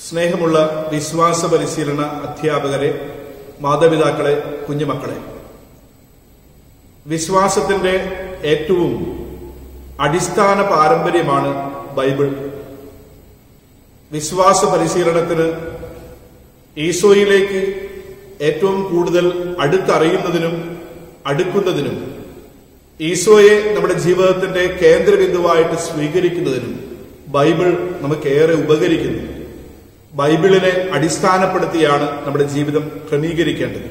സ്നേഹമുള്ള വിശ്വാസ പരിശീലന അധ്യാപകരെ മാതാപിതാക്കളെ കുഞ്ഞുമക്കളെ വിശ്വാസത്തിന്റെ ഏറ്റവും അടിസ്ഥാന പാരമ്പര്യമാണ് ബൈബിൾ വിശ്വാസ പരിശീലനത്തിന് ഈശോയിലേക്ക് ഏറ്റവും കൂടുതൽ അടുത്തറിയുന്നതിനും അടുക്കുന്നതിനും ഈശോയെ നമ്മുടെ ജീവിതത്തിന്റെ കേന്ദ്രബിന്ദുവായിട്ട് സ്വീകരിക്കുന്നതിനും ബൈബിൾ നമുക്കേറെ ഉപകരിക്കുന്നു ബൈബിളിനെ അടിസ്ഥാനപ്പെടുത്തിയാണ് നമ്മുടെ ജീവിതം ക്രമീകരിക്കേണ്ടത്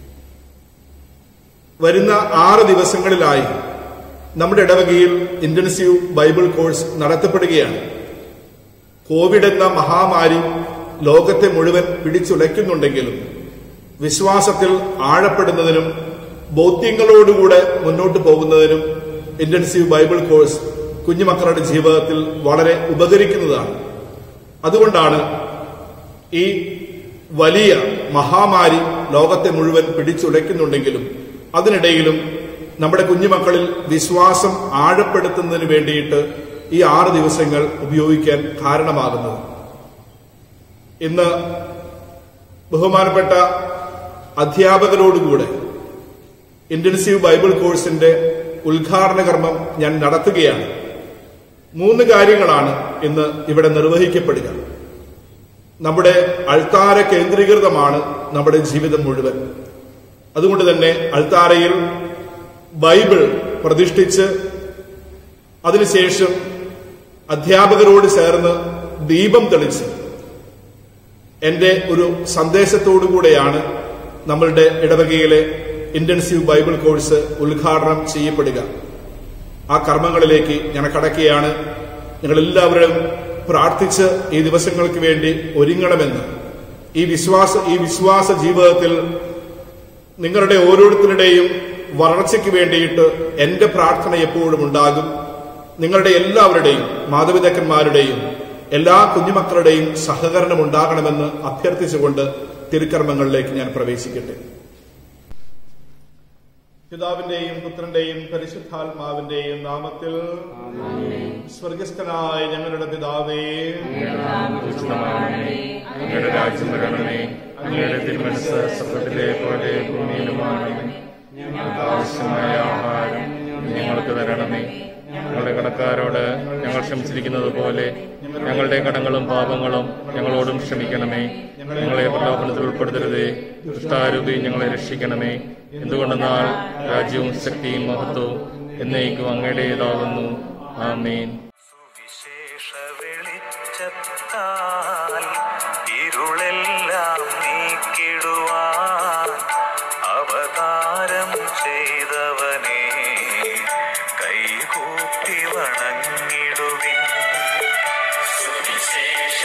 വരുന്ന ആറ് ദിവസങ്ങളിലായി നമ്മുടെ ഇടവകയിൽ ഇന്റൻസീവ് ബൈബിൾ കോഴ്സ് നടത്തപ്പെടുകയാണ് കോവിഡ് എന്ന മഹാമാരി ലോകത്തെ മുഴുവൻ പിടിച്ചുലയ്ക്കുന്നുണ്ടെങ്കിലും വിശ്വാസത്തിൽ ആഴപ്പെടുന്നതിനും ബോധ്യങ്ങളോടുകൂടെ മുന്നോട്ട് പോകുന്നതിനും ഇന്റൻസീവ് ബൈബിൾ കോഴ്സ് കുഞ്ഞുമക്കളുടെ ജീവിതത്തിൽ വളരെ ഉപകരിക്കുന്നതാണ് അതുകൊണ്ടാണ് ഈ വലിയ മഹാമാരി ലോകത്തെ മുഴുവൻ പിടിച്ചുലയ്ക്കുന്നുണ്ടെങ്കിലും അതിനിടയിലും നമ്മുടെ കുഞ്ഞുമക്കളിൽ വിശ്വാസം ആഴപ്പെടുത്തുന്നതിന് വേണ്ടിയിട്ട് ഈ ആറ് ദിവസങ്ങൾ ഉപയോഗിക്കാൻ കാരണമാകുന്നത് ഇന്ന് ബഹുമാനപ്പെട്ട അധ്യാപകരോടുകൂടെ ഇന്റൻസീവ് ബൈബിൾ കോഴ്സിന്റെ ഉദ്ഘാടന കർമ്മം ഞാൻ നടത്തുകയാണ് മൂന്ന് കാര്യങ്ങളാണ് ഇന്ന് ഇവിടെ നിർവഹിക്കപ്പെടുക നമ്മുടെ അൾത്താര കേന്ദ്രീകൃതമാണ് നമ്മുടെ ജീവിതം മുഴുവൻ അതുകൊണ്ട് തന്നെ അൾത്താരയിൽ ബൈബിൾ പ്രതിഷ്ഠിച്ച് അതിനുശേഷം അധ്യാപകരോട് ചേർന്ന് ദീപം തെളിച്ച് എന്റെ ഒരു സന്ദേശത്തോടുകൂടെയാണ് നമ്മളുടെ ഇടവകയിലെ ഇന്റൻസീവ് ബൈബിൾ കോഴ്സ് ഉദ്ഘാടനം ചെയ്യപ്പെടുക ആ കർമ്മങ്ങളിലേക്ക് ഞാൻ കടക്കുകയാണ് ഞങ്ങൾ എല്ലാവരും പ്രാർത്ഥിച്ച് ഈ ദിവസങ്ങൾക്ക് വേണ്ടി ഒരുങ്ങണമെന്ന് ഈ വിശ്വാസ ഈ വിശ്വാസ ജീവിതത്തിൽ നിങ്ങളുടെ ഓരോരുത്തരുടെയും വളർച്ചയ്ക്ക് വേണ്ടിയിട്ട് എന്റെ പ്രാർത്ഥന എപ്പോഴും ഉണ്ടാകും നിങ്ങളുടെ എല്ലാവരുടെയും മാതാപിതാക്കന്മാരുടെയും എല്ലാ കുഞ്ഞുമക്കളുടെയും സഹകരണം ഉണ്ടാകണമെന്ന് അഭ്യർത്ഥിച്ചുകൊണ്ട് തിരുക്കർമ്മങ്ങളിലേക്ക് ഞാൻ പ്രവേശിക്കട്ടെ പിതാവിന്റെയും പുത്രന്റെയും പരിശുദ്ധാത്മാവിന്റെയും നാമത്തിൽ സ്വർഗസ്ഥനായ ഞങ്ങളുടെ പിതാവേ അങ്ങയുടെ രാജ്യം വരണമേ അങ്ങയുടെ തിരുമനസ് സ്വർഗത്തിലെ പോലെ ഭൂമിയിലുമാണ് ഞങ്ങൾക്ക് ആവശ്യമായ ആഹാരം ഞങ്ങൾക്ക് തരണമേ ഞങ്ങളുടെ കടക്കാരോട് ഞങ്ങൾ ക്ഷമിച്ചിരിക്കുന്നത് പോലെ ഞങ്ങളുടെ കടങ്ങളും പാപങ്ങളും ഞങ്ങളോടും ക്ഷമിക്കണമേ ഞങ്ങളെ പ്രലോഭനത്തിൽ ഉൾപ്പെടുത്തരുതേ ദുഷ്ടാരൂപി ഞങ്ങളെ രക്ഷിക്കണമേ എന്തുകൊണ്ടെന്നാൽ രാജ്യവും ശക്തിയും മഹത്വവും എന്നേക്കും അങ്ങയുടേതാകുന്നു ആമേൻ സുവിശേഷ വെളിച്ചത്താൽ ഇരുളെല്ലാം നീക്കിടുവാൻ അവതാരം ചെയ്തവനെ കൈകൂപ്പി വണങ്ങിടുവിൻ സുവിശേഷ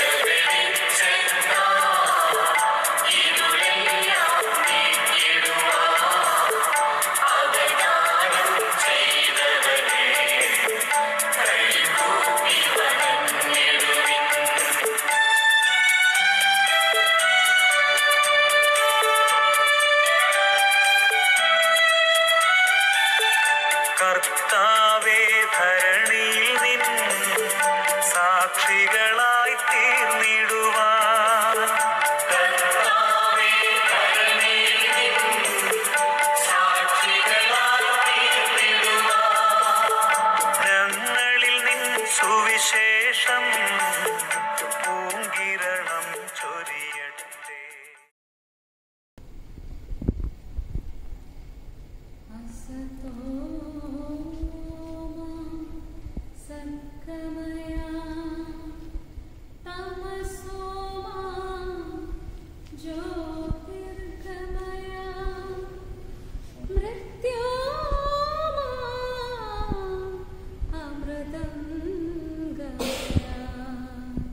കർത്താവേ ധരണിയിൽ നിൻ സാക്ഷികളായി തീർന്നിടുവാൻ കർത്താവേ ധരണിയിൽ നിൻ സാക്ഷികളായി തീർന്നിടുവാൻ ഞങ്ങളിൽ നിൻ സുവിശേഷം പൂങ്കിരണം ചൊരിയട്ടെ असतो मा सद्गमया तमसो मा ज्योतिर्गमया मृत्योर्मा अमृतं गमया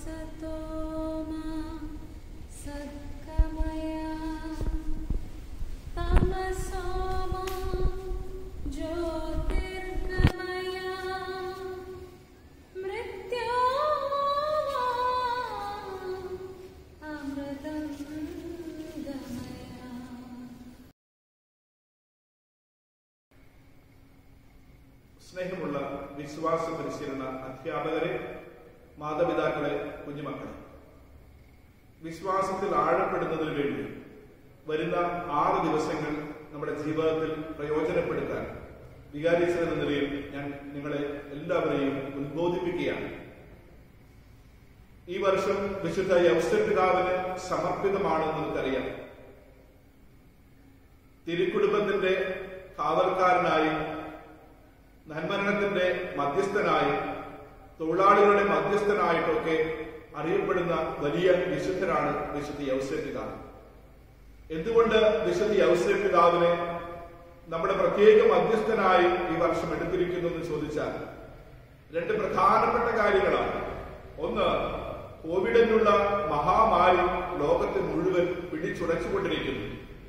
असतो मा सद्गमय तमसो मा ज्योतिर्गमय मृत्योर्मा अमृतं गमय സ്നേഹമുള്ള വിശ്വാസ പരിശീലന അധ്യാപകരെ മാതാപിതാക്കളെ കുഞ്ഞുമക്കളെ വിശ്വാസത്തിൽ ആഴപ്പെടുന്നതിന് വേണ്ടി വരുന്ന ആറ് ദിവസങ്ങൾ നമ്മുടെ ജീവിതത്തിൽ പ്രയോജനപ്പെടുത്താൻ വികാരീച്ചൻ എന്ന നിലയിൽ ഞാൻ നിങ്ങളെ എല്ലാവരെയും ഉദ്ബോധിപ്പിക്കുകയാണ് ഈ വർഷം വിശുദ്ധ യവസപിതാവിന് സമർപ്പിതമാണെന്ന് നമുക്കറിയാം തിരുക്കുടുംബത്തിന്റെ കാവൽക്കാരനായി നന്മരണത്തിന്റെ മധ്യസ്ഥനായി തൊഴിലാളികളുടെ മധ്യസ്ഥനായിട്ടൊക്കെ അറിയപ്പെടുന്ന വലിയ വിശുദ്ധരാണ് വിശുദ്ധ യവസപിതാവ് എന്തുകൊണ്ട് വിശുദ്ധ യവസപിതാവിനെ നമ്മുടെ പ്രത്യേക മധ്യസ്ഥനായി ഈ വർഷം എടുത്തിരിക്കുന്നു എന്ന് ചോദിച്ചാൽ രണ്ട് പ്രധാനപ്പെട്ട കാര്യങ്ങളാണ് ഒന്ന് കോവിഡ് എന്നുള്ള മഹാമാരി ലോകത്തെ മുഴുവൻ പിടിച്ചുടച്ചുകൊണ്ടിരിക്കുന്നു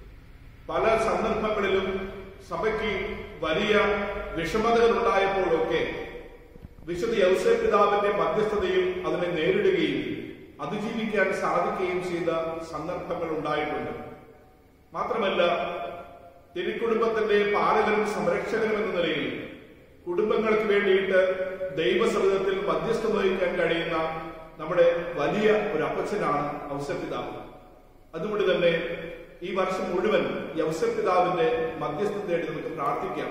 പല സന്ദർഭങ്ങളിലും സഭയ്ക്ക് വലിയ വിഷമതകൾ ഉണ്ടായപ്പോഴൊക്കെ വിശുദ്ധ യൗസേ പിതാവിന്റെ മധ്യസ്ഥതയിൽ അതിനെ നേരിടുകയും അതിജീവിക്കാൻ സാധിക്കുകയും ചെയ്ത സന്ദർഭങ്ങൾ ഉണ്ടായിട്ടുണ്ട് മാത്രമല്ല തിരുക്കുടുംബത്തിന്റെ പാലകരും സംരക്ഷകരും എന്ന നിലയിൽ കുടുംബങ്ങൾക്ക് വേണ്ടിയിട്ട് ദൈവസവിധത്തിൽ മധ്യസ്ഥം വഹിക്കാൻ കഴിയുന്ന നമ്മുടെ വലിയ ഒരു അപ്പച്ചനാണ് ഔസപിതാവ് അതുകൊണ്ട് തന്നെ ഈ വർഷം മുഴുവൻ യവസപിതാവിന്റെ മധ്യസ്ഥം തേടി നമുക്ക് പ്രാർത്ഥിക്കാം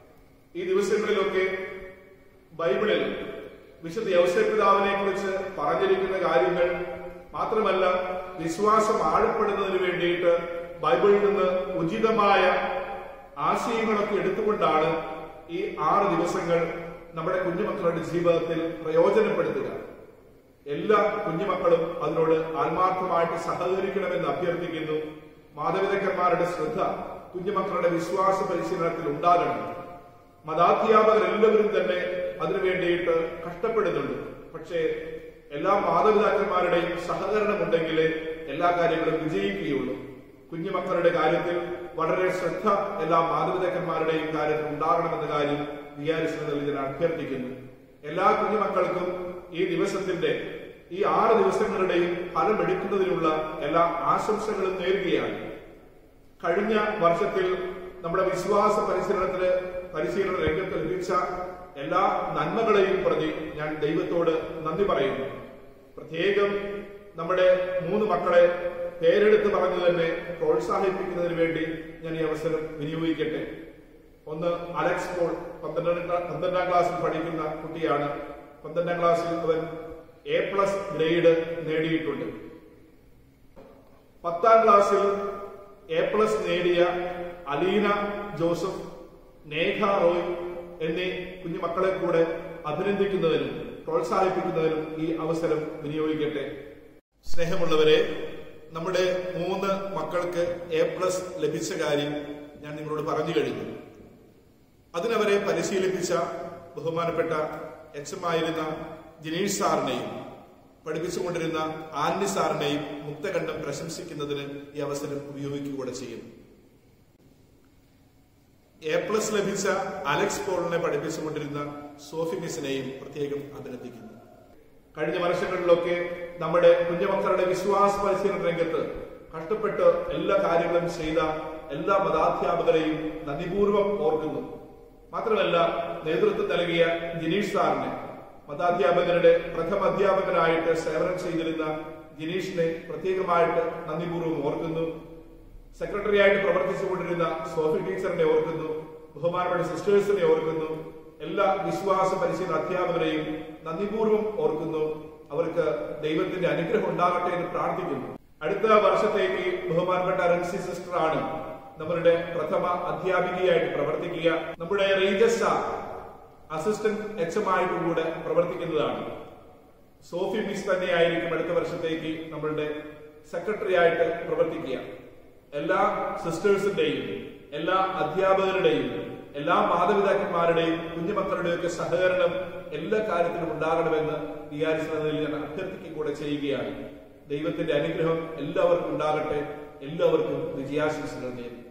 ഈ ദിവസങ്ങളിലൊക്കെ ബൈബിളിൽ വിശുദ്ധ യവസപിതാവിനെ കുറിച്ച് പറഞ്ഞിരിക്കുന്ന കാര്യങ്ങൾ മാത്രമല്ല വിശ്വാസം ആഴപ്പെടുന്നതിന് വേണ്ടിയിട്ട് ബൈബിളിൽ നിന്ന് ഉചിതമായ ആശയങ്ങളൊക്കെ എടുത്തുകൊണ്ടാണ് ഈ ആറ് ദിവസങ്ങൾ നമ്മുടെ കുഞ്ഞുമക്കളുടെ ജീവിതത്തിൽ പ്രയോജനപ്പെടുത്തുക എല്ലാ കുഞ്ഞുമക്കളും അതിനോട് ആത്മാർത്ഥമായിട്ട് സഹകരിക്കണമെന്ന് അഭ്യർത്ഥിക്കുന്നു മാതാപിതാക്കന്മാരുടെ ശ്രദ്ധ കുഞ്ഞുമക്കളുടെ വിശ്വാസ പരിശീലനത്തിൽ ഉണ്ടാകണം മതാധ്യാപകർ എല്ലാവരും തന്നെ അതിനു വേണ്ടിയിട്ട് കഷ്ടപ്പെടുന്നുണ്ട് പക്ഷേ എല്ലാ മാതാപിതാക്കന്മാരുടെയും സഹകരണം ഉണ്ടെങ്കിലേ എല്ലാ കാര്യങ്ങളും വിജയിക്കുകയുള്ളൂ കുഞ്ഞുമക്കളുടെ കാര്യത്തിൽ വളരെ ശ്രദ്ധ എല്ലാ മാതാപിതാക്കന്മാരുടെയും കാര്യത്തിൽ ഉണ്ടാകണമെന്ന കാര്യം വിചാരിച്ചതിൽ ഞാൻ അഭ്യർത്ഥിക്കുന്നു എല്ലാ കുഞ്ഞുമക്കൾക്കും ഈ ദിവസത്തിന്റെ ഈ ആറ് ദിവസങ്ങളുടെയും ഫലമെടുക്കുന്നതിനുള്ള എല്ലാ ആശംസകളും നേരുകയാണ് കഴിഞ്ഞ വർഷത്തിൽ നമ്മുടെ വിശ്വാസ പരിശീലനത്തിന് പരിശീലന രംഗത്ത് ലഭിച്ച എല്ലാ നന്മകളെയും പ്രതി ഞാൻ ദൈവത്തോട് നന്ദി പറയുന്നു പ്രത്യേകം നമ്മുടെ മൂന്ന് മക്കളെ പേരെടുത്ത് പറഞ്ഞു തന്നെ പ്രോത്സാഹിപ്പിക്കുന്നതിന് വേണ്ടി ഞാൻ ഈ അവസരം വിനിയോഗിക്കട്ടെ ഒന്ന് അലക്സ് പോൾ പന്ത്രണ്ടാം പന്ത്രണ്ടാം ക്ലാസ്സിൽ പഠിക്കുന്ന കുട്ടിയാണ് പന്ത്രണ്ടാം ക്ലാസ്സിൽ അവൻ എ പ്ലസ് ഗ്രേഡ് നേടിയിട്ടുണ്ട് പത്താം ക്ലാസ്സിൽ എ പ്ലസ് നേടിയ അലീന ജോസഫ് നേഹ റോയ് എന്നീ കുഞ്ഞുമക്കളെ കൂടെ അഭിനന്ദിക്കുന്നതിനും പ്രോത്സാഹിപ്പിക്കുന്നതിനും ഈ അവസരം വിനിയോഗിക്കട്ടെ സ്നേഹമുള്ളവരെ നമ്മുടെ മൂന്ന് മക്കൾക്ക് എ പ്ലസ് ലഭിച്ച കാര്യം ഞാൻ നിങ്ങളോട് പറഞ്ഞു കഴിഞ്ഞു അതിനവരെ പരിശീലിപ്പിച്ച ബഹുമാനപ്പെട്ട എച്ച് എം ആയിരുന്ന ജിനീഷ് സാറിനെയും പഠിപ്പിച്ചുകൊണ്ടിരുന്ന ആന്റി സാറിനെയും മുക്തകണ്ഠം പ്രശംസിക്കുന്നതിന് ഈ അവസരം ഉപയോഗിക്കുക ചെയ്യുന്നു എ പ്ലസ് ലഭിച്ച അലക്സ് പോളിനെ പഠിപ്പിച്ചുകൊണ്ടിരുന്ന സോഫി മിസിനെയും പ്രത്യേകം അഭിനന്ദിക്കുന്നു കഴിഞ്ഞ വർഷങ്ങളിലൊക്കെ നമ്മുടെ കുഞ്ഞുമക്കളുടെ വിശ്വാസ പരിശീലന രംഗത്ത് കഷ്ടപ്പെട്ട് എല്ലാ കാര്യങ്ങളും ചെയ്ത എല്ലാ മതാധ്യാപകരെയും നന്ദിപൂർവ്വം ഓർക്കുന്നു മാത്രമല്ല നേതൃത്വം നൽകിയ ജിനീഷ് സാറിനെ മതാധ്യാപകരുടെ പ്രഥമ അധ്യാപകനായിട്ട് സേവനം ചെയ്തിരുന്ന ജിനീഷിനെ പ്രത്യേകമായിട്ട് നന്ദിപൂർവ്വം ഓർക്കുന്നു സെക്രട്ടറി ആയിട്ട് പ്രവർത്തിച്ചുകൊണ്ടിരുന്ന സോഫി ടീച്ചറിനെ ഓർക്കുന്നു ബഹുമാനപ്പെട്ട സിസ്റ്റേഴ്സിനെ ഓർക്കുന്നു എല്ലാ വിശ്വാസ പരിശീലന അധ്യാപകരെയും നന്ദിപൂർവ്വം ഓർക്കുന്നു അവർക്ക് ദൈവത്തിന്റെ അനുഗ്രഹം ഉണ്ടാകട്ടെ എന്ന് പ്രാർത്ഥിക്കുന്നു അടുത്ത വർഷത്തേക്ക് ബഹുമാനപ്പെട്ട റൻസി സിസ്റ്റർ ആണ് നമ്മളുടെ പ്രഥമ അധ്യാപികയായിട്ട് പ്രവർത്തിക്കുക നമ്മുടെ റീജസ് അസിസ്റ്റന്റ് എച്ച് എം ആയിട്ട് കൂടെ പ്രവർത്തിക്കുന്നതാണ് സോഫി മിസ് തന്നെയായിരിക്കും അടുത്ത വർഷത്തേക്ക് നമ്മളുടെ സെക്രട്ടറി ആയിട്ട് പ്രവർത്തിക്കുക എല്ലാ സിസ്റ്റേഴ്സിന്റെയും എല്ലാ അധ്യാപകരുടെയും എല്ലാ മാതാപിതാക്കന്മാരുടെയും കുഞ്ഞുമക്കളുടെയും ഒക്കെ സഹകരണം എല്ലാ കാര്യത്തിലും ഉണ്ടാകണമെന്ന് വികാരിച്ചതിൽ ഞാൻ അഭ്യർത്ഥിക്കുക കൂടെ ചെയ്യുകയാണ് ദൈവത്തിന്റെ അനുഗ്രഹം എല്ലാവർക്കും ഉണ്ടാകട്ടെ എല്ലാവർക്കും വിജയാശംസകൾ നേരുന്നു